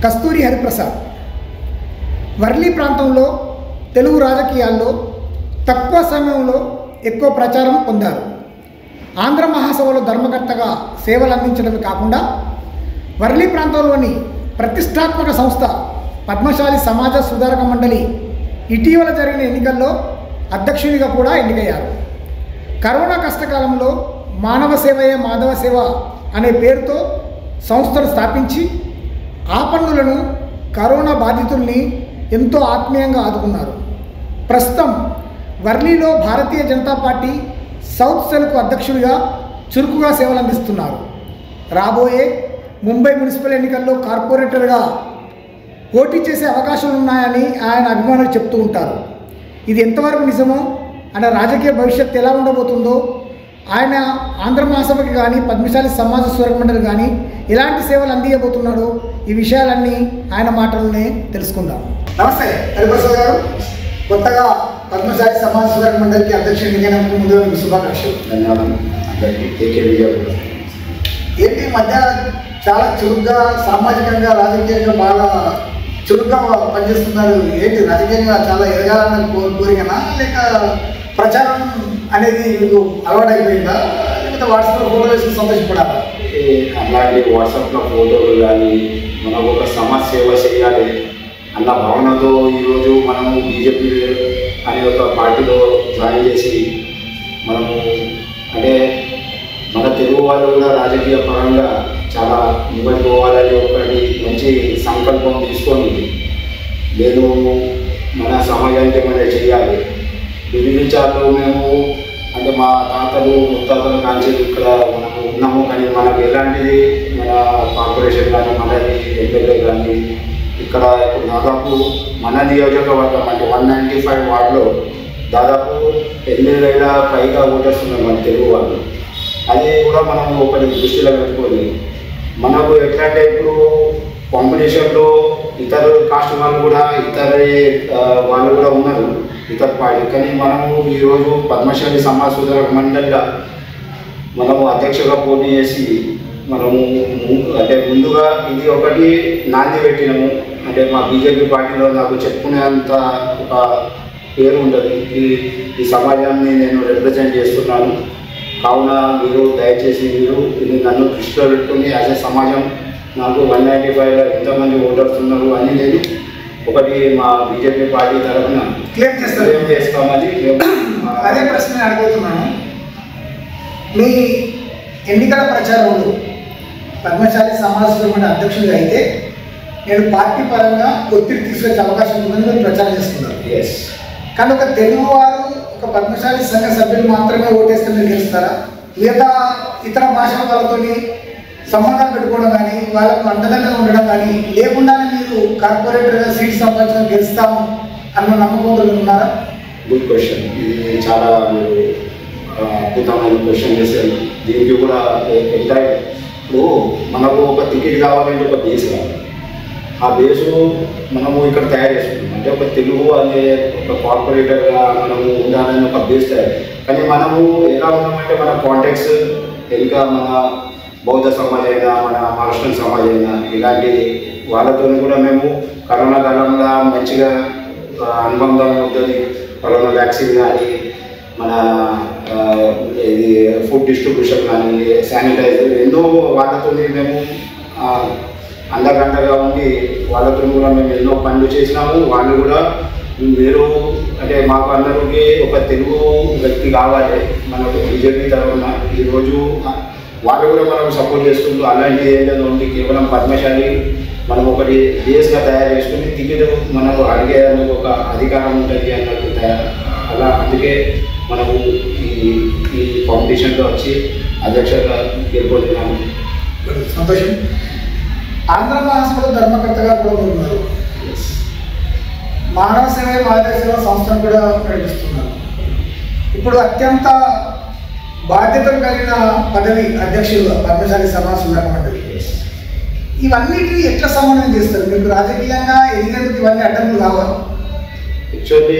కస్తూరి హరిప్రసాద్ వర్లీ ప్రాంతంలో తెలుగు రాజకీయాల్లో తక్కువ సమయంలో ఎక్కువ ప్రచారం పొందారు ఆంధ్ర మహాసభలో ధర్మకర్తగా సేవలు అందించడమే కాకుండా వర్లీ ప్రాంతంలోని ప్రతిష్టాత్మక సంస్థ పద్మశాలి సమాజ సుధారక మండలి ఇటీవల జరిగిన ఎన్నికల్లో అధ్యక్షునిగా కూడా ఎన్నికయ్యారు కరోనా కష్టకాలంలో మానవ సేవయే మాధవ సేవ అనే పేరుతో సంస్థను స్థాపించి ఆపన్నులను కరోనా బాధితుల్ని ఎంతో ఆత్మీయంగా ఆదుకున్నారు ప్రస్తుతం వర్లీలో భారతీయ జనతా పార్టీ సౌత్ సెల్కు అధ్యక్షుడిగా చురుకుగా సేవలు అందిస్తున్నారు రాబోయే ముంబై మున్సిపల్ ఎన్నికల్లో కార్పొరేటర్గా పోటీ చేసే అవకాశాలు ఉన్నాయని ఆయన అభిమానులు చెప్తూ ఉంటారు ఇది ఎంతవరకు నిజమో ఆయన రాజకీయ భవిష్యత్తు ఎలా ఉండబోతుందో ఆయన ఆంధ్ర మహాసభకి కానీ పద్మశాలి సమాజ స్వరక మండలి కానీ ఎలాంటి సేవలు అందియబోతున్నాడో ఈ విషయాలన్నీ ఆయన మాటలనే తెలుసుకుందాం నమస్తే హరిప్రసాద్ గారు కొత్తగా పద్మశాలి సమాజ స్వరక మండలికి అధ్యక్షుడు ఎన్నికైనందుకు ముందు మీకు శుభాకాంక్షలు ధన్యవాదాలు అందరికీ కేకే విజయ ఏంటి ఈ మధ్య చాలా చురుగ్గా సామాజికంగా రాజకీయంగా బాగా చురుగ్గా పనిచేస్తున్నారు ఏంటి రాజకీయంగా చాలా ఎదగాలన్న కో- కోరికనా లేక ప్రచారం అనేది మీకు అలవాటైపోయిందా లేకపోతే వాట్సాప్లో ఫోటో వేసి సంతోషపడాలా అలాగే వాట్సాప్లో ఫోటోలు కానీ మనకు ఒక సమాజ సేవ చేయాలి అన్న భావనతో ఈరోజు మనము బీజేపీ అనే ఒక పార్టీలో జాయిన్ చేసి మనము అంటే మన తెలుగు వాళ్ళు కూడా రాజకీయ పరంగా చాలా ముంబై పోవాలని ఒకటి మంచి సంకల్పం తీసుకొని నేను మన సమాజానికి ఏమైనా చేయాలి విచారాలు మేము అంటే మా తాతలు ముత్తాతలు కాంచి ఇక్కడ మనము ఉన్నాము కానీ మనకు ఎలాంటిది మన కార్పొరేషన్ కానీ మన ఎమ్మెల్యే కానీ ఇక్కడ ఇప్పుడు దాదాపు మన నియోజకవర్గం అంటే వన్ నైంటీ ఫైవ్ వార్డులో దాదాపు ఎనిమిది వేల పైగా ఓటర్స్ ఉన్నారు మన తెలుగు వాళ్ళు అది కూడా మనం ఒకటి దృష్టిలో పెట్టుకొని మనకు ఎట్లంటే ఇప్పుడు కాంపిటీషన్లో ఇతర కాస్ట్ వాళ్ళు కూడా ఇతర ఆ, వాళ్ళు కూడా ఉన్నారు ఇతర పార్టీ కానీ మనము ఈరోజు పద్మశాలి సమాజ సుధారక మండలిగా మనము అధ్యక్షుగా పోటీ చేసి మనము ము- అంటే ముందుగా ఇది ఒకటి నాంది పెట్టినాము అంటే మా బీజేపీ పార్టీలో నాకు చెప్పుకునేంత ఒక పేరు ఉండదు ఈ ఈ సమాజాన్ని నేను రిప్రజెంట్ చేస్తున్నాను కావున మీరు దయచేసి మీరు ఇది నన్ను దృష్టిలో పెట్టుకుని యాజ్ ఎ సమాజం నాకు వన్ నైంటీ ఫైవ్లో ఎంతమంది ఓటర్స్ ఉన్నారు అని నేను ఒకటి మా బీజేపీ పార్టీ తరఫున క్లెయిమ్ చేస్తారు ఏం చేస్తామని మేము అదే ప్రశ్న నేను అడుగుతున్నాను మీ ఎన్నికల ప్రచారంలో పద్మశాలి సమాజ స్వరూపమైన అధ్యక్షుడిగా అయితే నేను పార్టీ పరంగా ఒత్తిడి తీసుకొచ్చే అవకాశం ఉందని మీరు ప్రచారం చేస్తున్నారు ఎస్ కానీ ఒక తెలుగువారు ఒక పద్మశాలి సంఘ సభ్యులు మాత్రమే ఓటేస్తే మీరు గెలుస్తారా మిగతా ఇతర భాషల వాళ్ళతోని సంబంధం పెట్టుకోవడం కానీ వాళ్ళకు అండదండగా ఉండడం కానీ లేకుండానే మీరు కార్పొరేటర్గా సీట్ సంపాదించడం గెలుస్తాము అన్న నమ్మకంతో మీరు ఉన్నారా గుడ్ క్వశ్చన్ ఇది చాలా మీరు ఆ, అద్భుతమైన క్వశ్చన్ చేశారు దీనికి కూడా ఎ- ఎంత ఇప్పుడు మనకు ఒక టికెట్ కావాలంటే ఒక బేస్ కావాలి ఆ బేసు మనము ఇక్కడ తయారు చేసుకుంటాం అంటే ఒక తెలుగు అనే ఒక కార్పొరేటర్గా మనము ఉండాలని ఒక బేస్ తయారు కానీ మనము ఎలా ఉన్నామంటే మన కాంటాక్ట్స్ ఇంకా మన బౌద్ధ సమాజ్ అయినా మన మహారాష్ట్రన్ సమాజ్ అయినా ఇలాంటి వాళ్ళతో కూడా మేము కరోనా కాలంలో మంచిగా ఆ, అనుబంధం ఉంటుంది కరోనా వ్యాక్సిన్ కానీ మన ఆ, ఇది ఫుడ్ డిస్ట్రిబ్యూషన్ కానీ శానిటైజర్ ఎన్నో వాళ్ళతో మేము ఆ, అండగండగా ఉండి వాళ్ళతో కూడా మేము ఎన్నో పనులు చేసినాము వాళ్ళు కూడా మీరు అంటే మాకు అందరికి ఒక తెలుగు వ్యక్తి కావాలి మనకు బీజేపీ తరఫున ఈరోజు వాళ్ళు కూడా మనం సపోర్ట్ చేసుకుంటూ అలాంటి ఏదైనా ఉంది కేవలం పద్మశాలి మనం ఒకటి బేస్గా తయారు చేసుకుని టికెట్ మనకు అడిగేందుకు ఒక అధికారం ఉంటుంది అన్నట్టు తయారు అలా అందుకే మనము ఈ ఈ కాంపిటీషన్లో వచ్చి అధ్యక్షులుగా గెలుపొందినాము సంతోషం ఆంధ్ర మహాసభలో ధర్మకర్తగా కూడా మీరు ఉన్నారు మానవ సేవ మానవ సేవ సంస్థను కూడా నడిపిస్తున్నారు ఇప్పుడు అత్యంత బాధ్యతలు కలిగిన పదవి అధ్యక్షులుగా పద్మశాలి సమాజ సుధారణ మండలి ఇవన్నిటిని ఎట్లా సమన్వయం చేస్తారు మీకు రాజకీయంగా ఎదిగేందుకు ఇవన్నీ అడ్డంకులు కావాలి యాక్చువల్లీ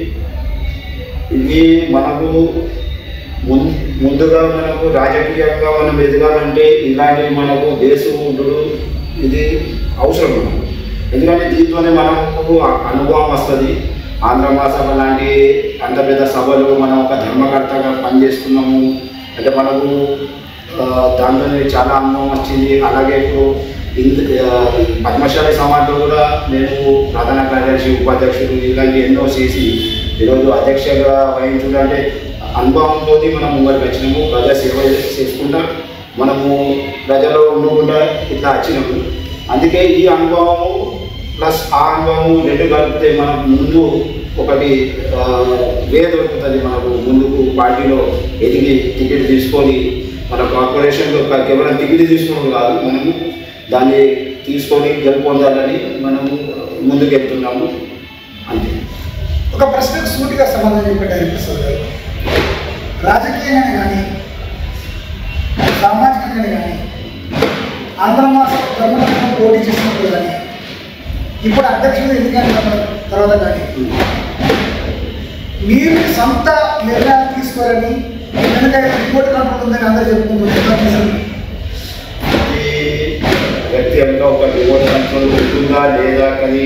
ఇది మనకు ముం- ముందుగా మనకు రాజకీయంగా మనం ఎదగాలంటే ఇలాంటి మనకు దేశం ఉండడు ఇది అవసరం మనకు ఎందుకంటే దీంతోనే మనకు అనుభవం వస్తుంది ఆంధ్ర మహాసభ లాంటి అంత పెద్ద సభలు మనం ఒక ధర్మకర్తగా పనిచేస్తున్నాము అంటే మనకు ఆ, దాంట్లోనే చాలా అనుభవం వచ్చింది అలాగే ఇప్పుడు ఇందు ఆ, పద్మశాలి సమాజంలో కూడా నేను ప్రధాన కార్యదర్శి ఉపాధ్యక్షుడు ఇలాంటి ఎన్నో చేసి ఈరోజు అధ్యక్షగా వహించుడంటే అనుభవంతో మనం ముంగడికి వచ్చినాము ప్రజా సేవ చేసుకుంటా మనము ప్రజలు ఉండకుండా ఇట్లా వచ్చినాము అందుకే ఈ అనుభవము ప్లస్ ఆ అనుభవం రెండు కలిపితే మనకు ముందు ఒకటి ఆ, వే దొరుకుతుంది మనకు ముందుకు పార్టీలో ఎదిగి టికెట్ తీసుకొని మన కార్పొరేషన్లో క- కేవలం టికెట్ తీసుకోవడం కాదు మనము దాన్ని తీసుకొని గెలుపొందాలని మనము ముందుకు వెళ్తున్నాము అంతే ఒక ప్రశ్నకు సూటిగా సమాధానం చెప్పండి హరిప్రసాద్ గారు రాజకీయంగానే కానీ సామాజికంగానే కానీ ఆంధ్ర మాస బ్రహ్మరత్నం పోటీ చేసినప్పుడు కానీ ఇప్పుడు అధ్యక్షుడు ఎన్నికైన తర్వాత కానీ మీరు సొంత నిర్ణయాలు తీసుకోవాలని వెనక రిపోర్ట్ కంట్రోల్ ఉందని అందరూ చెప్పుకుంటున్నారు ఈ వ్యక్తిగతంగా ఒక రిమోట్ కంట్రోల్ ఉంటుందా లేదా కానీ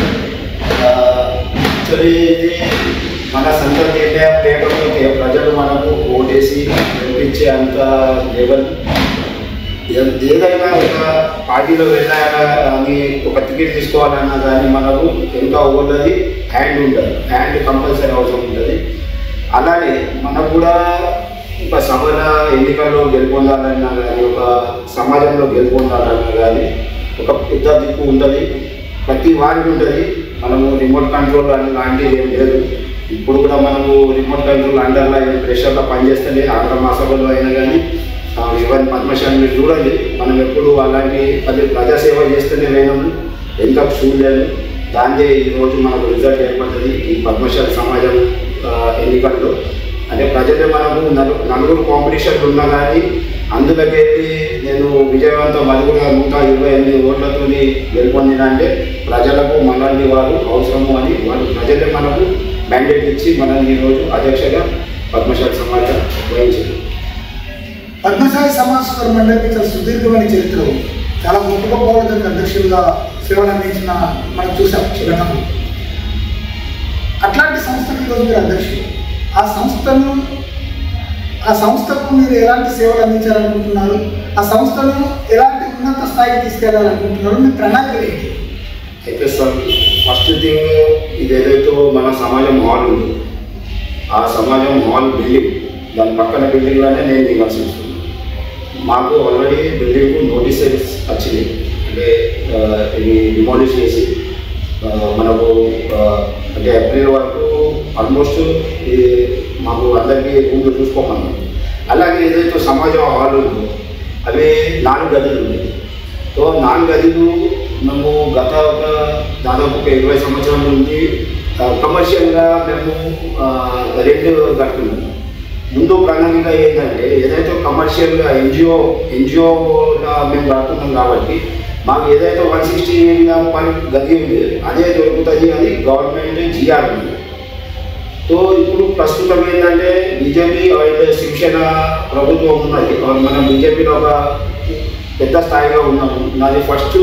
యాక్చువల్లీ ఇది మన సొంత నిర్ణయం లేకపోతే ప్రజలు మనకు ఓటేసి గెలిపించే అంత లెవెల్ ఏ- ఏదైనా ఒక పార్టీలో వెళ్ళాలా అని ఒక టికెట్ తీసుకోవాలన్నా కానీ మనకు ఎంత ఓళ్ళది హ్యాండ్ ఉంటుంది హ్యాండ్ కంపల్సరీ అవసరం ఉంటుంది అలానే మనకు కూడా ఒక సభల ఎన్నికల్లో గెలుపొందాలన్నా కానీ ఒక సమాజంలో గెలుపొందాలన్నా కానీ ఒక పెద్ద దిక్కు ఉంటుంది ప్రతి వారికి ఉంటుంది మనము రిమోట్ కంట్రోల్ అని లాంటిది ఏం లేదు ఇప్పుడు కూడా మనము రిమోట్ కంట్రోల్ అండర్లో అయిన ప్రెషర్లో పనిచేస్తలే ఆంధ్ర మహాసభలో అయినా కానీ ఈవెన్ పద్మశాలి మీరు చూడండి మనం ఎప్పుడు అలాంటి అది ప్రజాసేవ చేస్తూనే లేనాము ఎంత చూడలేదు దాందే ఈరోజు మనకు రిజల్ట్ ఏర్పడుతుంది ఈ పద్మశాలి సమాజం ఆ, ఎన్నికల్లో అంటే ప్రజలే మనకు నలు నలుగురు కాంపిటీషన్లు ఉన్నా కానీ అందులోకి వెళ్ళి నేను విజయవంతం అది కూడా నూట ఇరవై ఎనిమిది ఓట్లతో గెలుపొందిన అంటే ప్రజలకు మనల్ని వారు అవసరము అని వాళ్ళు ప్రజలే మనకు మ్యాండేట్ ఇచ్చి మనల్ని ఈరోజు అధ్యక్షగా పద్మశాలి సమాజం వహించింది పద్మశాలి సమాజ మండలికి చాలా సుదీర్ఘమైన చరిత్ర ఉంది చాలా గొప్ప గొప్ప వాళ్ళకి అధ్యక్షులుగా సేవలు అందించిన మనం చూసాం గతంలో అట్లాంటి సంస్థకి ఈరోజు మీరు అధ్యక్షులు ఆ సంస్థను ఆ సంస్థకు మీరు ఎలాంటి సేవలు అందించాలనుకుంటున్నారు ఆ సంస్థను ఎలాంటి ఉన్నత స్థాయికి తీసుకెళ్లాలనుకుంటున్నారు మీ ప్రణాళికలు ఏంటి అయితే సార్ ఫస్ట్ థింగ్ ఇది ఏదైతే మన సమాజం హాల్ ఉంది ఆ సమాజం హాల్ బిల్డింగ్ దాని పక్కన బిల్డింగ్లోనే నేను దిగాల్సి వస్తుంది మాకు ఆల్రెడీ బిల్డింగ్ నోటీసెస్ వచ్చింది అంటే ఆ, ఇది డిమాలిష్ చేసి ఆ, మనకు ఆ, అంటే ఏప్రిల్ వరకు ఆల్మోస్ట్ ఇది మాకు అందరికీ రూమ్లు చూసుకోమన్నాం అలాగే ఏదైతే సమాజం హాల్ ఉందో అవి నాలుగు గదులు ఉన్నాయి సో నాలుగు గదులు మేము గత ఒక దాదాపు ఒక ఇరవై సంవత్సరాల నుండి ఆ, కమర్షియల్గా మేము ఆ, రెండు కట్టుకున్నాము ముందు ప్రణాళిక ఏంటంటే ఏదైతే కమర్షియల్గా ఎన్జిఓ ఎన్జిఓగా మేము కడుతున్నాం కాబట్టి మాకు ఏదైతే వన్ సిక్స్టీ పర్ గది ఉంది అదే దొరుకుతుంది అని గవర్నమెంట్ జిఆర్ ఉంది సో ఇప్పుడు ప్రస్తుతం ఏంటంటే బీజేపీ అండ్ శివసేన ప్రభుత్వం ఉన్నది మనం బీజేపీలో ఒక పెద్ద స్థాయిలో ఉన్నాము నాది ఫస్ట్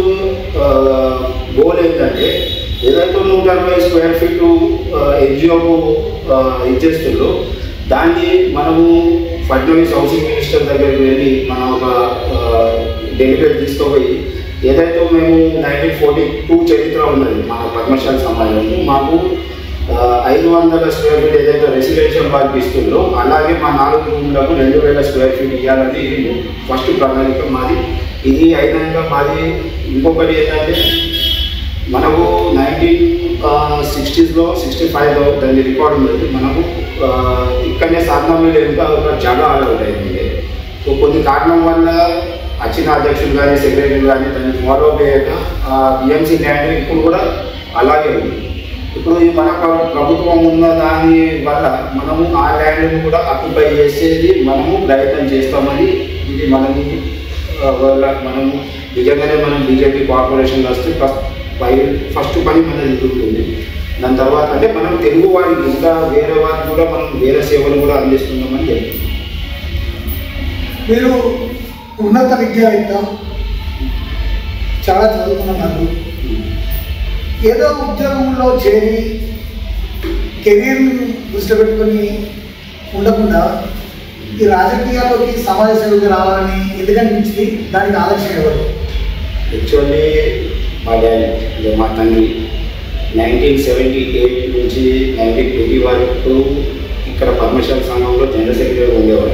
గోల్ ఏంటంటే ఏదైతే నూట అరవై స్క్వేర్ ఫీట్ ఎన్జిఓకు ఇచ్చేస్తుందో దాన్ని మనము ఫడ్నవీస్ హౌసింగ్ మినిస్టర్ దగ్గరికి వెళ్ళి మనం ఒక డెలిగేట్ తీసుకుపోయి ఏదైతే మేము నైన్టీన్ ఫోర్టీ టూ చరిత్ర ఉన్నది మన పద్మశాలి సమాజంలో మాకు ఆ, ఐదు వందల స్క్వేర్ ఫీట్ ఏదైతే రెసిడెన్షియల్ వారికి ఇస్తుందో అలాగే మా నాలుగు రూమ్లకు రెండు వేల స్క్వేర్ ఫీట్ ఇవ్వాలని ఫస్ట్ ప్రణాళిక మాది ఇది అయినాక మాది ఇంకొకటి ఏంటంటే మనకు నైన్టీన్ సిక్స్టీస్లో సిక్స్టీ ఫైవ్లో దాని రికార్డ్ ఉంది మనకు ఆ, ఇక్కడనే సాధనలో ఇంకా ఒక జాగా అలౌట్ అయింది సో కొన్ని కారణం వల్ల వచ్చిన అధ్యక్షులు కానీ సెక్రటరీ కానీ దాన్ని ఫాలో చేయక బిఎంసీ ల్యాండ్ ఇప్పుడు కూడా అలాగే ఉంది ఇప్పుడు ఈ మన ప్ర- ప్రభుత్వం ఉన్న దాని వల్ల మనము ఆ ల్యాండ్ని కూడా ఆక్యుపై చేసేది మనము ప్రయత్నం చేస్తామని ఇది మనము ఆ, వాళ్ళ మనము నిజంగానే మనం బీజేపీ కార్పొరేషన్ వస్తే ఫస్ట్ పై- ఫస్ట్ పని మనది ఉంటుంది దాని తర్వాత అంటే మనం తెలుగు వారికి ఇంకా వేరే వారికి కూడా మనం వేరే సేవలు కూడా అందిస్తున్నామని చెప్తున్నాం మీరు ఉన్నత విద్యావేత్త చాలా చదువుకున్నారు ఏదో ఉద్యోగంలో చేరి కెరీర్ని దృష్టిలో పెట్టుకొని ఉండకుండా ఈ రాజకీయాల్లోకి సమాజ సేవకి రావాలని ఎందుకనిపించింది దానికి ఆదర్శం ఎవరు యాక్చువల్లీ మా డాడీ అంటే మా తండ్రి నైన్టీన్ సెవెంటీ ఎయిట్ నుంచి నైన్టీన్ ఎయిటీ వరకు ఇక్కడ పద్మశాల సంఘంలో జనరల్ సెక్రటరీ ఉండేవారు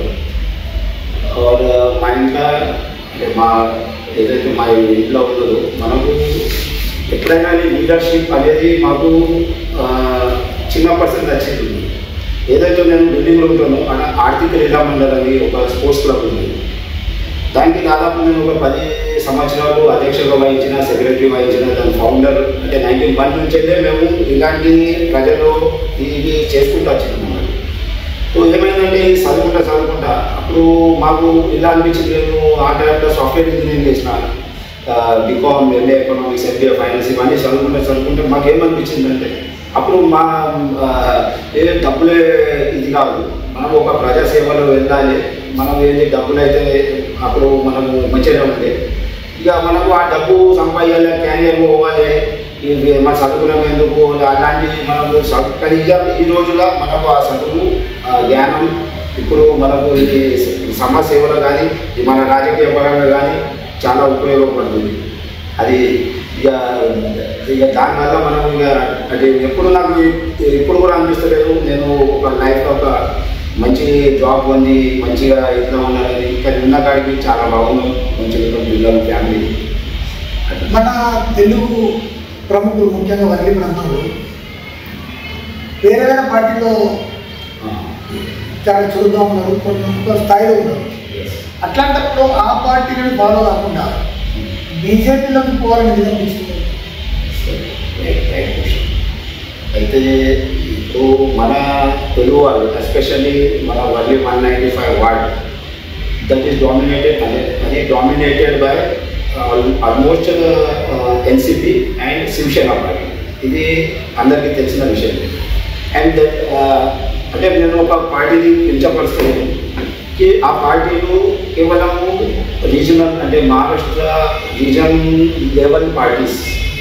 और మా ఇంట్లో అంటే మా ఏదైతే మా ఇంట్లో ఉన్నదో మనకు ఎక్కడైనా లీడర్షిప్ అనేది మాకు ఆ, చిన్నప్పటి నుంచి నచ్చింది ఏదైతే నేను బిల్డింగ్లో ఉంటానో అక్కడ ఆర్థిక లీలా మండలి అని ఒక స్పోర్ట్స్ క్లబ్ ఉంది దానికి దాదాపు నేను ఒక పది సంవత్సరాలు అధ్యక్షులుగా వహించిన సెక్రటరీ వహించిన దాని ఫౌండర్ అంటే నైన్టీన్ వన్ నుంచి అయితే మేము ఇలాంటి ప్రజలు ఇది చేసుకుంటూ వచ్చినాం అన్నమాట సో ఏమైందంటే ఈ చదువుకుంటా చదువుకుంటా అప్పుడు మాకు ఇలా అనిపించింది నేను ఆ టైంలో సాఫ్ట్వేర్ ఇంజనీరింగ్ చేసిన BCom MA economics MBA finance ఇవన్నీ చదువుకుంటా చదువుకుంటే మాకు ఏమనిపించిందంటే అప్పుడు మా ఆ, ఏ డబ్బులే ఇది కాదు మనం ఒక ప్రజాసేవలో వెళ్ళాలి మనం ఏంటి డబ్బులు అయితే అప్పుడు మనము మంచిగా ఉండే ఇక మనకు ఆ డబ్బు సంపాదించాలి క్యారియర్ పోవాలి ఇవి మన చదువుకున్నాం ఎందుకు అలాంటి మనకు చదువు కానీ ఇక ఈ రోజుల్లో మనకు ఆ చదువు ఆ జ్ఞానం ఇప్పుడు మనకు ఇది సమాజ సేవలో కానీ ఈ మన రాజకీయ పరంగా కానీ చాలా ఉపయోగపడుతుంది అది ఇక ఇక దానివల్ల మనం ఇక అంటే ఎప్పుడు నాకు ఎప్పుడు కూడా అనిపిస్తలేదు నేను ఒక లైఫ్లో ఒక మంచి జాబ్ పొంది మంచిగా ఇట్లా ఉన్నానని ఇంకా ఉన్న కాడికి చాలా బాగున్నాం మంచిగా ఉన్నాం పిల్లలు ఫ్యామిలీ అట్లా మన తెలుగు ప్రముఖులు ముఖ్యంగా వర్గీ ప్రాంతంలో వేరే వేరే పార్టీలో ఆ, చాలా చురుగ్గా ఉన్నారు కొన్ని ఒక స్థాయిలో ఉన్నారు yes. అట్లాంటప్పుడు ఆ పార్టీని ఫాలో కాకుండా బీజేపీలోకి పోవాలని ఎందుకు అనిపించింది Right, right question. అయితే ఇప్పుడు మన తెలుగు వాళ్ళు ఎస్పెషల్లీ మన only one ninety five ward that is dominated అదే అది dominated by almost NCP and Shiv Sena party ఇది అందరికీ తెలిసిన విషయం అండ్ అంటే నేను ఒక పార్టీని కించపరుస్తున్నాను కి ఆ పార్టీలు కేవలము రీజనల్ అంటే మహారాష్ట్ర రీజన్ లెవెల్ పార్టీస్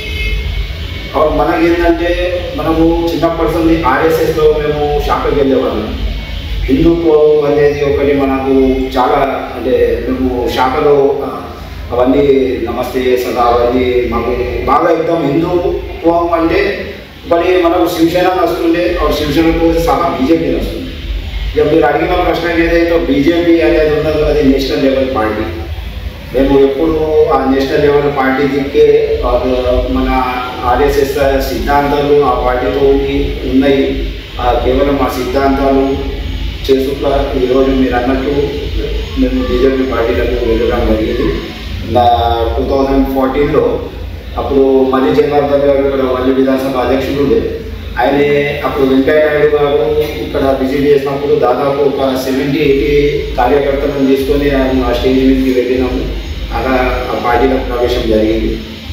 और మనకి ఏంటంటే మనము చిన్నప్పటి నుండి ఆర్ఎస్ఎస్లో మేము షాప్కి వెళ్ళేవాళ్ళం హిందుత్వం అనేది ఒకటి మనకు చాలా అంటే మేము శాఖలో ఆ, అవన్నీ నమస్తే సదా అవన్నీ మాకు బాగా ఇద్దాం హిందుత్వం అంటే మరి మనకు శివసేన వస్తుండే ఆ శివసేనతో సహా బీజేపీ వస్తుంది ఇక మీరు అడిగిన ప్రశ్న ఏదైతే బీజేపీ అనేది ఉన్నదో అది నేషనల్ లెవెల్ పార్టీ మేము ఎప్పుడు ఆ నేషనల్ లెవెల్ పార్టీ దిక్కే ఆ, మన ఆర్ఎస్ఎస్ సిద్ధాంతాలు ఆ పార్టీతో ఉన్ని- ఉన్నాయి ఆ కేవలం ఆ సిద్ధాంతాలు చేసుకుంటా ఈరోజు మీరు అన్నట్టు మేము బీజేపీ పార్టీలకు వెళ్ళడం జరిగింది నా టూ థౌజండ్ ఫోర్టీన్లో అప్పుడు మల్లి జనార్దన్ గారు ఇక్కడ మల్లి విధానసభ అధ్యక్షుడు ఉండే ఆయన అప్పుడు వెంకయ్య నాయుడు గారు ఇక్కడ విజిట్ చేసినప్పుడు దాదాపు ఒక సెవెంటీ ఎయిటీ కార్యకర్తలను తీసుకొని ఆయన ఆ స్టేజ్ మీదకి వెళ్ళినాము అలా ఆ పార్టీలో ప్రవేశం జరిగింది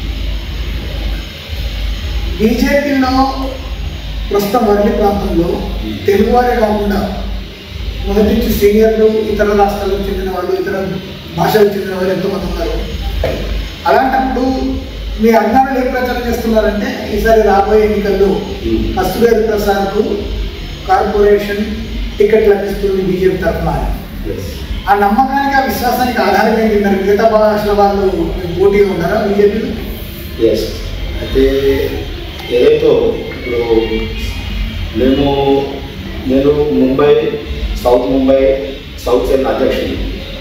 బీజేపీలో ప్రస్తుతం వర్లి ప్రాంతంలో తెలుగువారే కాకుండా మొదటి నుంచి సీనియర్లు ఇతర రాష్ట్రాలకు చెందిన వాళ్ళు ఇతర భాషలకు చెందిన వాళ్ళు ఎంతోమంది ఉన్నారు అలాంటప్పుడు మీ అజ్ఞానులు ఏం ప్రచారం చేస్తున్నారంటే ఈసారి రాబోయే ఎన్నికల్లో కస్తూరి ప్రసాద్కు కార్పొరేషన్ టికెట్ లభిస్తుంది బీజేపీ తరఫున అని. ఆ నమ్మకానికి ఆ విశ్వాసానికి ఆధారం ఏంటి మరి మిగతా భాషల వాళ్ళు పోటీగా ఉన్నారా బీజేపీలో ఎస్ అయితే ఏదైతే ఇప్పుడు మేము నేను Mumbai south Mumbai south cell అధ్యక్షుడు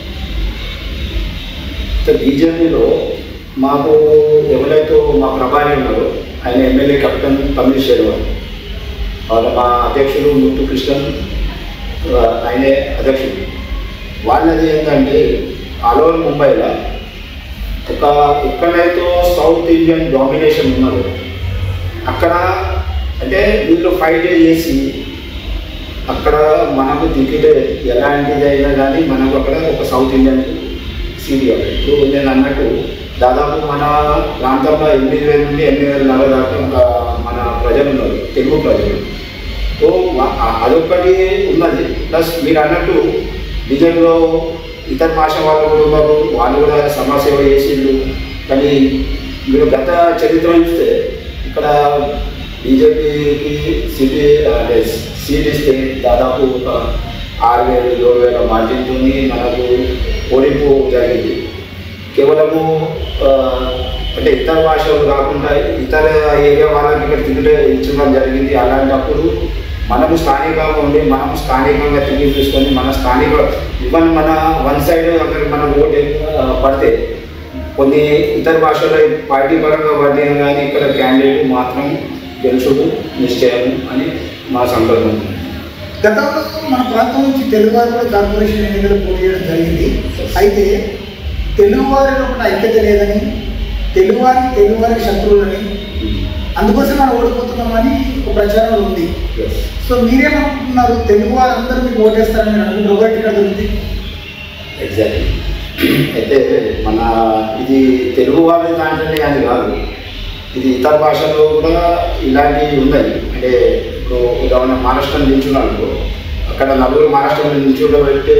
అయితే బీజేపీలో మాకు ఎవరైతే మా ప్రభారి ఉన్నారో ఆయన ఎమ్మెల్యే కెప్టెన్ తమిళ శెల్వర్ వాళ్ళ మా అధ్యక్షుడు ముట్టు కృష్ణన్ ఆ, ఆయనే అధ్యక్షుడు వాళ్ళది ఏంటంటే ఆల్ ఓవర్ ముంబైలో ఒక ఎక్కడైతే సౌత్ ఇండియన్ డామినేషన్ ఉన్నదో అక్కడ అంటే వీళ్ళు ఫైట్ చేసి అక్కడ మనకు టికెట్ ఎలాంటిది అయినా కానీ మనకు అక్కడ ఒక సౌత్ ఇండియన్ సీట్ ఇవ్వాలి ఇప్పుడు నేను అన్నట్టు దాదాపు మన ప్రాంతంలో ఎనిమిది వేల నుండి ఎనిమిది వేల నలభై దాకా ఆ, మన ప్రజలు ఉన్నారు తెలుగు ప్రజలు సో వా- ఆ- అదొక్కటి ఉన్నది ప్లస్ మీరు అన్నట్టు బీజేపీలో ఇతర భాష వాళ్ళు కూడా ఉన్నారు వాళ్ళు కూడా సమాజ సేవ చేసిండ్రు కానీ మీరు గత చరిత్ర చూస్తే ఇక్కడ బీజేపీకి సిటీ అంటే సీట్ ఇస్తే దాదాపు ఒక ఆరు వేలు ఏడు వేల మార్జిన్తో మనకు ఓడింపు జరిగింది కేవలము ఆ, అంటే ఇతర భాషలు కాకుండా ఇతర ఏరియా వాళ్ళకి ఇక్కడ టికెట్ ఇచ్చడం జరిగింది అలాంటప్పుడు మనము స్థానికంగా ఉండి మనం స్థానికంగా టికెట్ తీసుకొని మన స్థానిక ఈవెన్ మన వన్ సైడ్ అక్కడ మన ఓటు ఆ, పడితే కొన్ని ఇతర భాషల పార్టీ పరంగా పడినా కానీ ఇక్కడ క్యాండిడేట్ మాత్రం గెలుచుడు నిశ్చయం అని మా సంకల్పం గతంలో మన ప్రాంతం నుంచి తెలుగువారు కూడా కార్పొరేషన్ ఎన్నికలు పోటీ చేయడం జరిగింది అయితే తెలుగువారిలో కూడా ఐక్యత లేదని తెలుగువారి తెలుగువారికి శత్రువులని అందుకోసం మనం ఓడిపోతున్నామని ఒక ప్రచారం ఉంది Yes. సో మీరేమనుకుంటున్నారు తెలుగు వారందరూ మీకు ఓటేస్తారని మీరు అనుకుంటున్నారు ఒకటి ఇక్కడ దొరికింది ఎగ్జాక్ట్లీ అయితే మన ఇది తెలుగు వాళ్ళ దాంట్లోనే అని కాదు ఇది ఇతర భాషల్లో కూడా ఇలాంటివి ఉన్నాయి అంటే ఇప్పుడు ఉదాహరణ మహారాష్ట్ర నిల్చున్నాను అక్కడ నలుగురు మహారాష్ట్ర నిల్చుండబెట్టి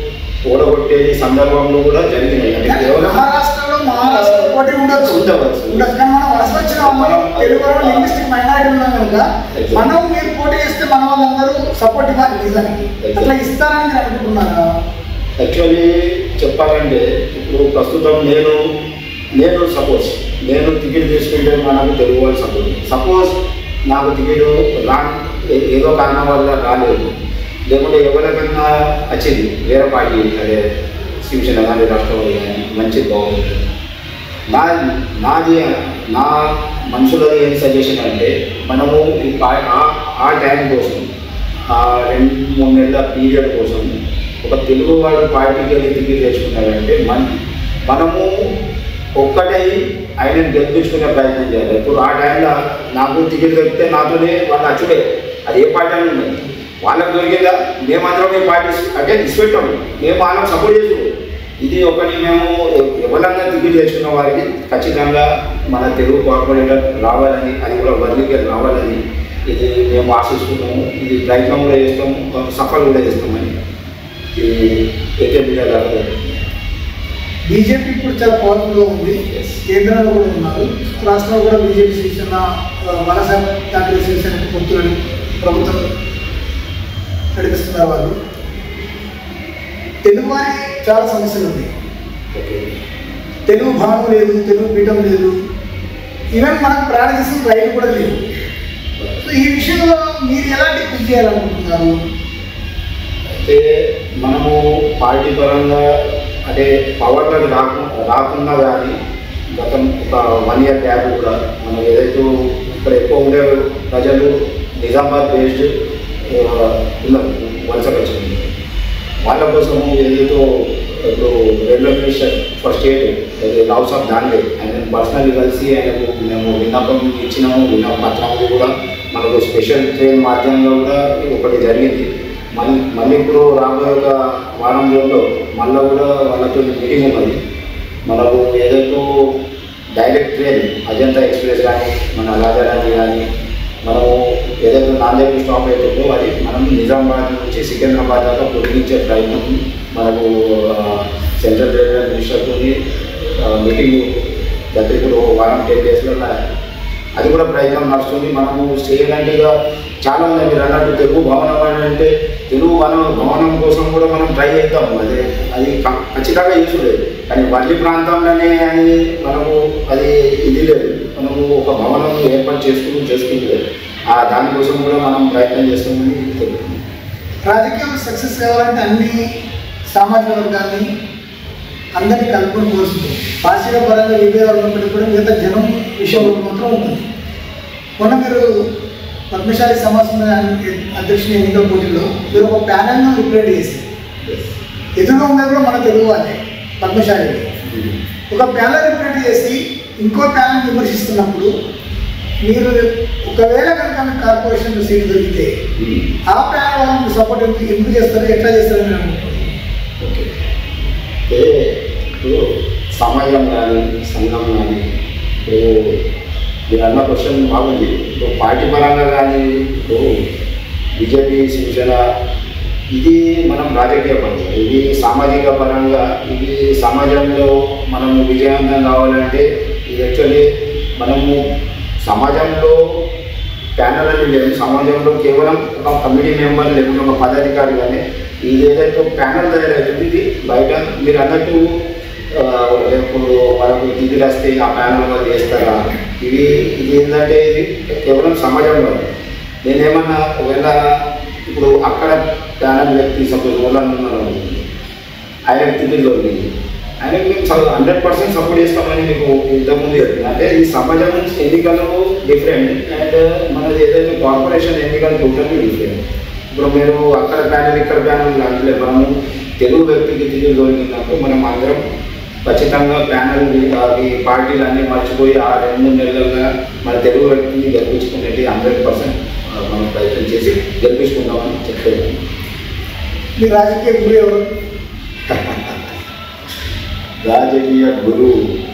ఓడగొట్టేది సందర్భంలో కూడా జరిగినాయి అంటే కానీ కేవలం మహారాష్ట్రలో మహారాష్ట్ర పోటీ ఉండొచ్చు ఉండవచ్చు. ఉండొచ్చు కానీ మనం వలస వచ్చిన మనం తెలుగు వారు లింగ్విస్టిక్ మైనారిటీ ఉన్నాం కనుక Exactly. మనం మీరు పోటీ చేస్తే మన వాళ్ళందరూ సపోర్ట్ ఇవ్వాలి నిజానికి Exactly. అట్లా ఇస్తారని మీరు అనుకుంటున్నారా యాక్చువల్లీ చెప్పాలంటే ఇప్పుడు ప్రస్తుతం నేను నేను సపోజ్ నేను టికెట్ తీసుకుంటే మనకు తెలుగు వాళ్ళు సపోజ్ సపోజ్ నాకు టికెట్ రా ఏ- ఏదో కారణం వల్ల రాలేదు లేకుంటే ఎవరికైనా వచ్చింది వేరే పార్టీ అదే శివసేన కానీ రాష్ట్రపతి కానీ మంచి బాగుంది నా నాది నా మనుషులది ఏం సజెషన్ అంటే మనము ఈ పా- ఆ- ఆ టైం కోసం ఆ రెండు మూడు నెలల పీరియడ్ కోసం ఒక తెలుగు వాడు పార్టీకి వెళ్ళి టికెట్ తెచ్చుకున్నారంటే మన మనము ఒక్కటై ఆయనను గెలిపించుకునే ప్రయత్నం చేయాలి ఇప్పుడు ఆ టైంలో నాకు టికెట్ దొరికితే నాతోనే వాళ్ళు అచ్చుడే అది ఏ పార్టీ అని ఉన్నది వాళ్ళకి దొరికిందా మేమందరం ఈ పార్టీ అంటే ఇష్టపెట్టాం మేము వాళ్ళకి సపోర్ట్ చేస్తున్నాం ఇది ఒకటి మేము ఎ- ఎవరన్నా టికెట్ తెచ్చుకున్న వారికి ఖచ్చితంగా మన తెలుగు కార్పొరేటర్ రావాలని అది కూడా వర్లికి రావాలని ఇది మేము ఆశిస్తున్నాము ఇది ప్రయత్నం కూడా చేస్తాము సఫల్ కూడా చేస్తామని ఇది ఏకే మీడియా ద్వారా బీజేపీ ఇప్పుడు చాలా పవర్ఫుల్గా ఉంది Yes. కేంద్రంలో కూడా ఉన్నారు రాష్ట్రంలో కూడా బీజేపీ శిక్షణ వలస దాంట్లో శిక్షణ పొత్తులని ప్రభుత్వం నడిపిస్తున్నారు వాళ్ళు తెలుగు వారి చాలా సమస్యలు ఉన్నాయి ఓకే తెలుగు భావం లేదు తెలుగు పీఠం లేదు ఈవెన్ మనకు ప్రయాణ చేసిన రైలు కూడా లేదు సో ఈ విషయంలో మీరు ఎలాంటి కృషి చేయాలనుకుంటున్నారు అయితే మనము పార్టీ పరంగా అంటే పవర్లకు రాకు రాకుండా కానీ గతం ఒక వన్ ఇయర్ గ్యాప్ కూడా మనం ఏదైతే ఇక్కడ ఎక్కువ ఉండే ప్రజలు నిజామాబాద్ బేస్డ్ ఉన్నారు వలసకు వచ్చింది వాళ్ళ కోసము ఏదైతే ఇప్పుడు రైల్వే మినిస్టర్ ఫర్ స్టేట్ అది హౌస్ ఆఫ్ దాన్వే ఆయన పర్సనల్లీ కలిసి ఆయనకు మేము విన్నపం ఇచ్చినాము విన్నప పత్రాలు కూడా మనకు స్పెషల్ ట్రైన్ మాధ్యమంలో కూడా ఒకటి జరిగింది మళ్ళీ మళ్ళీ ఇప్పుడు రాబోయే ఒక వారం రోజుల్లో మళ్ళీ కూడా వాళ్ళతో మీటింగ్ ఉన్నది మనకు ఏదైతే డైరెక్ట్ ట్రైన్ అజంతా ఎక్స్ప్రెస్ కానీ మన రాజారాణి కానీ మనము ఏదైతే నాందేడ్ స్టాప్ అవుతుందో అది మనం నిజామాబాద్ నుంచి సికింద్రాబాద్ దాకా పొడిగించే ప్రయత్నం మనకు ఆ, సెంట్రల్ రైల్వే మినిస్టర్తో మీటింగ్ గత ఇప్పుడు వారం టెన్ డేస్లో అది కూడా ప్రయత్నం నడుస్తుంది మనము చేయడానికి చాలా ఉంది మీరు అన్నట్టు తెలుగు భవనం అని అంటే తెలుగు భవనం భవనం కోసం కూడా మనం ట్రై చేద్దాం అదే అది క- ఖచ్చితంగా చేసులేదు కానీ వల్లి ప్రాంతంలోనే అని మనము అది ఇది లేదు మనము ఒక భవనం ఏర్పాటు చేసుకుని చేసుకుంటలేదు ఆ దానికోసం కూడా మనం ప్రయత్నం చేస్తామని తెలుస్తుంది రాజకీయం సక్సెస్ కావాలంటే అన్ని సామాజిక వర్గాన్ని అందరినీ కలుపుకొని కోరుతుంది భాషల పరంగా విభేదాలు ఉన్నప్పటికీ కూడా మిగతా జనం విషయంలో మాత్రం ఉంటుంది మొన్న మీరు పద్మశాలి సమాజం అధ్యక్షుని ఎన్నికల పోటీలో మీరు ఒక ప్యానల్ను రిప్రజెంట్ చేశారు ఎదురుగా ఉన్నది కూడా మన తెలుగు వాళ్ళే పద్మశాలి ఒక ప్యానల్ రిప్రజెంట్ చేసి ఇంకో ప్యానల్ విమర్శిస్తున్నప్పుడు మీరు ఒకవేళ కనుక మీకు కార్పొరేషన్ సీట్ దొరికితే ఆ ప్యానల్ వాళ్ళకి సపోర్ట్ ఎందుకు ఎందుకు చేస్తారు ఎట్లా చేస్తారని నేను అనుకుంటున్నాను ఓకే అంటే ఇప్పుడు సమాజం కానీ సంఘం కానీ ఇప్పుడు మీరు అన్న క్వశ్చన్ బాగుంది ఇప్పుడు పార్టీ పరంగా కానీ ఇప్పుడు బీజేపీ శివసేన ఇది మనం రాజకీయ పరంగా ఇది సామాజిక పరంగా ఇది సమాజంలో మనం విజయవంతం కావాలంటే ఇది యాక్చువల్లీ మనము సమాజంలో ప్యానల్ అని లేదు సమాజంలో కేవలం ఒక కమిటీ మెంబర్ లేకుంటే ఒక పదాధికారి కానీ ఇది ఏదైతే ప్యానల్ తయారవుతుంది ఇది బయట మీరు అన్నట్టు ఆ, ఇప్పుడు మనకు నిధులు వస్తే ఆ ప్యానల్ వాళ్ళు చేస్తారా ఇది ఇది ఏంటంటే ఇది కేవలం సమాజంలో నేనేమన్నా ఒకవేళ ఇప్పుడు అక్కడ ప్యానల్ వ్యక్తి సపోజ్ ఓలను ఉన్నారు ఆయన తిరిగి దొరికింది ఆయనకి మేము హండ్రెడ్ పర్సెంట్ సపోర్ట్ చేస్తామని మీకు ఇంతకుముందు చెప్పిన అంటే ఈ సమాజం ఎన్నికలు డిఫరెంట్ అండ్ మనది ఏదైతే కార్పొరేషన్ ఎన్నికలు టోటల్లీ డిఫరెంట్ ఇప్పుడు మీరు అక్కడ ప్యానల్ ఇక్కడ ప్యానల్ అంటే మనము తెలుగు వ్యక్తికి తిరిగి దొరికినప్పుడు మనం అందరం ఖచ్చితంగా ప్యానల్ అవి పార్టీలు అన్నీ మర్చిపోయి ఆ రెండు మూడు నెలలుగా మన తెలుగు వ్యక్తిని గెలిపించుకునేది హండ్రెడ్ పర్సెంట్ మనం ప్రయత్నం చేసి గెలిపించుకుందామని చెప్పేది మీ రాజకీయ గురి ఎవరు రాజకీయ గురువు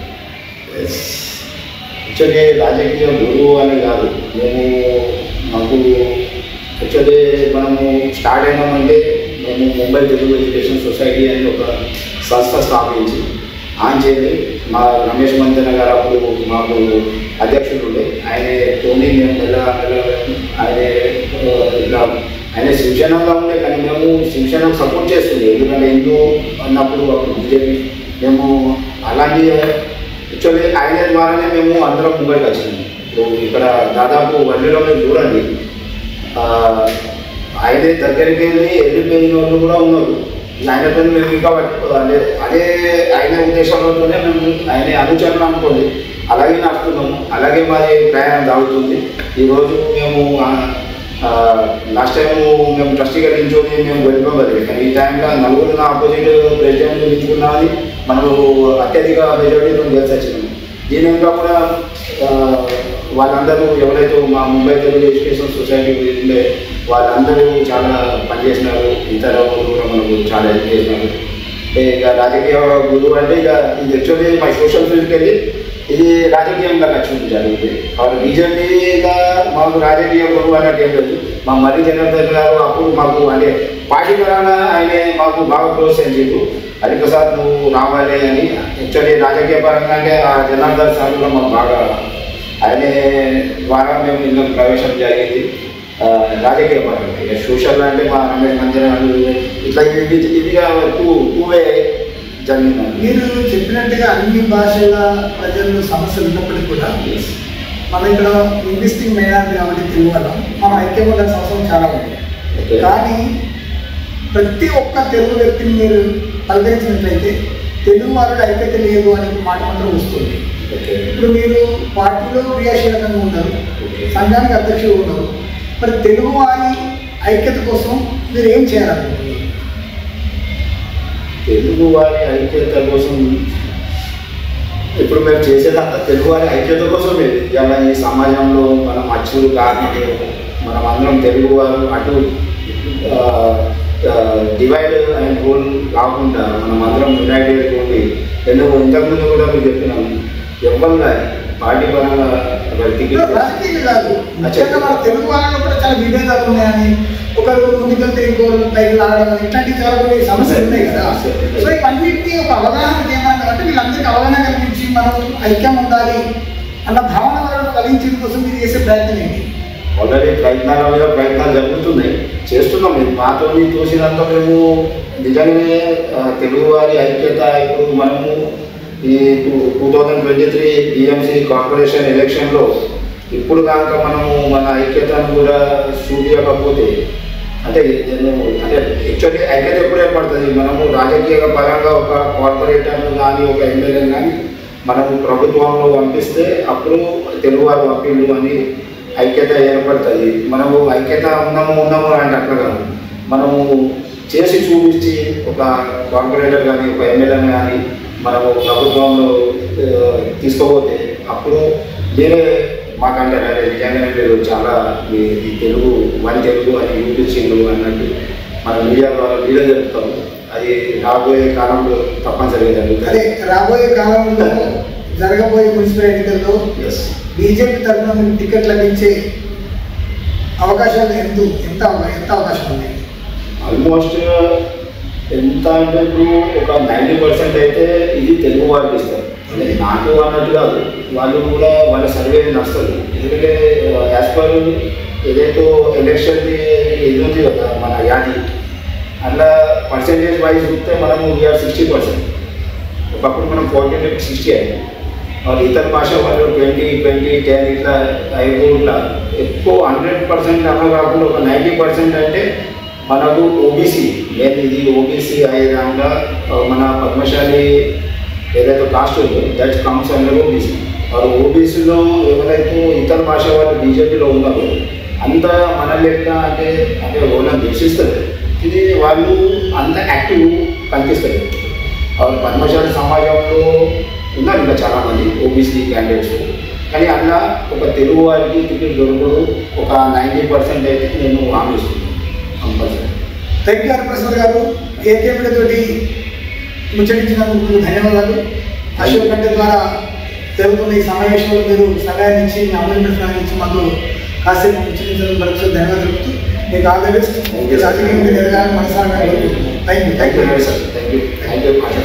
యాక్చువల్లీ రాజకీయ గురువు అని కాదు మేము మాకు యాక్చువల్లీ మనము స్టార్ట్ అయినామంటే మేము ముంబై తెలుగు ఎడ్యుకేషన్ సొసైటీ అని ఒక సంస్థ స్థాపించి ఆన్ చేయాలి మా రమేష్ మంతెన గారు అప్పుడు మాకు అధ్యక్షుడు ఉండే ఆయన తోని మేము నెల నెల ఆయన ఆ, ఇట్లా ఆయన శిక్షణగా ఉండే కానీ మేము శిక్షణకు సపోర్ట్ చేస్తుండే ఎందుకంటే హిందూ అన్నప్పుడు అప్పుడు బీజేపీ మేము అలాంటి యాక్చువల్లీ ఆయన ద్వారానే మేము అందరం ముంగడికి వచ్చినాము ఇప్పుడు ఇక్కడ దాదాపు వడ్డీలో మీరు చూడండి ఆ, ఆయనే దగ్గరికి వెళ్ళి వెళ్ళిపోయిన వాళ్ళు కూడా ఉన్నారు ఆయనతో మేము ఇంకా పట్టు- అంటే అదే ఆయన ఉద్దేశంలోనే మేము ఆయన అనుచరణ అనుకోండి అలాగే నడుస్తున్నాము అలాగే మాది ప్రయాణం సాగుతుంది ఈరోజు మేము లాస్ట్ టైం మేము ట్రస్టీగా నిల్చొని మేము వెళ్ళిపోగలిగాం కానీ ఈ టైంలో నలుగురు ఆపోజిట్ ప్రెసిడెంట్ నిలుచుకున్నామని మనము అత్యధిక మెజారిటీతో గెలిచి వచ్చినాము దీని ఇంకా కూడా ఆ, వాళ్ళందరూ ఎవరైతే మా ముంబై తెలుగు ఎడ్యుకేషన్ సొసైటీ ఉండే వాళ్ళందరూ చాలా పనిచేసినారు ఇతర వాళ్ళు కూడా మనకు చాలా హెల్ప్ చేసినారు అంటే ఇక రాజకీయ గురువు అంటే ఇక ఇది యాక్చువల్లీ మా సోషల్ ఫీల్డ్కి వెళ్ళి ఇది రాజకీయంగా ఖర్చు జరుగుతుంది కాబట్టి బీజేపీగా మాకు రాజకీయ గురువు అన్నట్టు ఏం లేదు మా మర్రి జనార్దన్ గారు అప్పుడు మాకు అంటే పార్టీ పరంగా ఆయన మాకు బాగా ప్రోత్సహించారు హరిప్రసాద్ నువ్వు రావాలి అని యాక్చువల్లీ రాజకీయ పరంగా అంటే ఆ జనార్దన్ సార్ కూడా మాకు బాగా ఆయన ద్వారా మేము ఇందులో ప్రవేశం జరిగింది ఆ, రాజకీయ పరంగా ఇక సోషల్ అంటే మా రమేష్ మందిరం ఇట్లా ఇది ఇదిగా టూ టూ వే జరిగిందండి మీరు చెప్పినట్టుగా అన్ని భాషల ప్రజలు సమస్యలు ఉన్నప్పటికీ కూడా మన ఇక్కడ లింగ్విస్టిక్ మైనారిటీ కాబట్టి తెలుగు వాళ్ళం మన ఐక్యం ఉండాల్సిన అవసరం చాలా ఉంది ఓకే. కానీ ప్రతి ఒక్క తెలుగు వ్యక్తిని మీరు పలకరించినట్లయితే తెలుగు వాళ్ళకి ఐక్యత లేదు అనే మాట మాత్రం వస్తుంది ఓకే ఇప్పుడు మీరు పార్టీలో క్రియాశీలకంగా ఉన్నారు ఓకే. సంఘానికి అధ్యక్షుడు ఉన్నారు మరి తెలుగు వారి ఐక్యత కోసం మీరు ఏం చేయాలనుకుంటున్నారు తెలుగు వారి ఐక్యత కోసం ఇప్పుడు మేము చేసేదంతా తెలుగు వారి ఐక్యత కోసమే ఇలా ఈ సమాజంలో మనం అచ్చులు కార్మికులు మనం అందరం తెలుగు వారు అటు డివైడ్ అండ్ రూల్ కాకుండా మనం అందరం యునైటెడ్ ఉండి ఎందుకు ఇంతకుముందు కూడా మీకు చెప్పినాము ఎవరు కానీ పార్టీ పరంగా వ్యక్తికి రాజకీయం కాదు ముఖ్యంగా మన తెలుగు వాళ్ళలో కూడా చాలా విభేదాలు ఉన్నాయని ఒకరు ముందుకెళ్తే ఇంకోరు పైకి లాగడం అని ఇట్లాంటి చాలా కొన్ని సమస్యలు ఉన్నాయి కదా సో ఇవన్నింటినీ ఒక అవగాహన ఏమన్నా అంటే వీళ్ళందరికీ అవగాహన కల్పించి మనం ఐక్యం ఉండాలి అన్న భావన వాళ్ళలో కలిగించడం కోసం మీరు చేసే ప్రయత్నం ఏంటి ఆల్రెడీ ప్రయత్నాల మీద ప్రయత్నాలు జరుగుతున్నాయి చేస్తున్నాం మేము మాతో చూసినంత మేము నిజంగానే ఆ, తెలుగు వారి ఐక్యత ఇప్పుడు మనము ఈ two thousand twenty three TMC corporation ఎలక్షన్లో ఇప్పుడు కనుక మనము మన ఐక్యతను కూడా చూపించకపోతే అంటే నేను అంటే యాక్చువల్లీ ఐక్యత ఎప్పుడు ఏర్పడుతుంది మనము రాజకీయ పరంగా ఒక కార్పొరేటర్ను కానీ ఒక ఎమ్మెల్యేని కానీ మనము ప్రభుత్వంలో పంపిస్తే అప్పుడు తెలుగువారు పంపిండు అని ఐక్యత ఏర్పడుతుంది మనము ఐక్యత ఉన్నాము ఉన్నాము అంటే అట్లా కాదు మనము చేసి చూపించి ఒక కార్పొరేటర్ కానీ ఒక ఎమ్మెల్యే కానీ మనము ప్రభుత్వంలో ఆ, తీసుకోపోతే అప్పుడు మీరే మాకంటారు అదే నిజంగానే మీరు చాలా మీ ఈ తెలుగు వన్ తెలుగు అని చూపించిండు అన్నట్టు మన మీడియా ద్వారా మీడియా చెప్తాము అది రాబోయే కాలంలో తప్పనిసరిగా అదే జరుగుతుంది రాబోయే కాలంలో జరగబోయే మున్సిపల్ ఎన్నికల్లో ఎస్ బీజేపీ తరఫున మీకు టికెట్ లభించే అవకాశాలు ఎంత ఎంత అవ- ఎంత అవకాశం ఉంది ఆల్మోస్ట్ ఎంత అంటే ఇప్పుడు ఒక నైంటీ పర్సెంట్ అయితే ఇది తెలుగు వారికి ఇస్తారు అంటే నాకు అన్నట్టు కాదు వాళ్ళు కూడా వాళ్ళ సర్వే నడుస్తుంది ఎందుకంటే యాజ్ పర్ ఏదైతే ఎలక్షన్ది ఇది ఉంది కదా మన యాది అట్లా పర్సంటేజ్ వైజ్ చూస్తే మనము వీఆర్ సిక్స్టీ పర్సెంట్ ఒకప్పుడు మనం ఫార్టీ సిక్స్టీ అయ్యింది వాళ్ళు ఇతర భాష వాళ్ళు ట్వంటీ ట్వంటీ టెన్ ఇట్లా ఐదు ఇట్లా ఎక్కువ హండ్రెడ్ పర్సెంట్ అలా కాకుండా ఒక నైంటీ పర్సెంట్ అంటే మనకు ఓబీసీ నేను ఇది ఓబీసీ అయ్యేదాకా మన పద్మశాలి ఏదైతే కాస్ట్ ఉందో దట్ కమ్స్ అండర్ ఓబీసీ వారు ఓబీసీలో ఎవరైతే ఇతర భాష వాళ్ళు బీజేపీలో ఉన్నారో అంత మన లెక్క అంటే అంటే వాళ్ళని దూషిస్తుంది ఇది వాళ్ళు అంత యాక్టివ్ కనిపిస్తుంది వాళ్ళు పద్మశాలి సమాజంలో ఉన్నారు ఇంకా చాలామంది ఓబీసీ క్యాండిడేట్స్ కానీ అట్లా ఒక తెలుగు వారికి టికెట్ దొరకదు ఒక నైంటీ పర్సెంట్ అయితే నేను హామీ ఇస్తున్నాను కంపల్సరీ థ్యాంక్ యూ హరిప్రసాద్ గారు ఏకే తోటి ముచ్చటించినందుకు ధన్యవాదాలు అశోక్ గంట ద్వారా జరుగుతున్న ఈ సమావేశంలో మీరు సహాయాన్ని ఇచ్చి మీ అమలు ఇచ్చి మాకు కాసేపు ముచ్చటించడం మరొకసారి ధన్యవాదాలు తెలుపుతూ మీకు all the best Thank you, sir. రాజకీయం ఎదగాలని మనసారా thank you thank you sir thank you thank you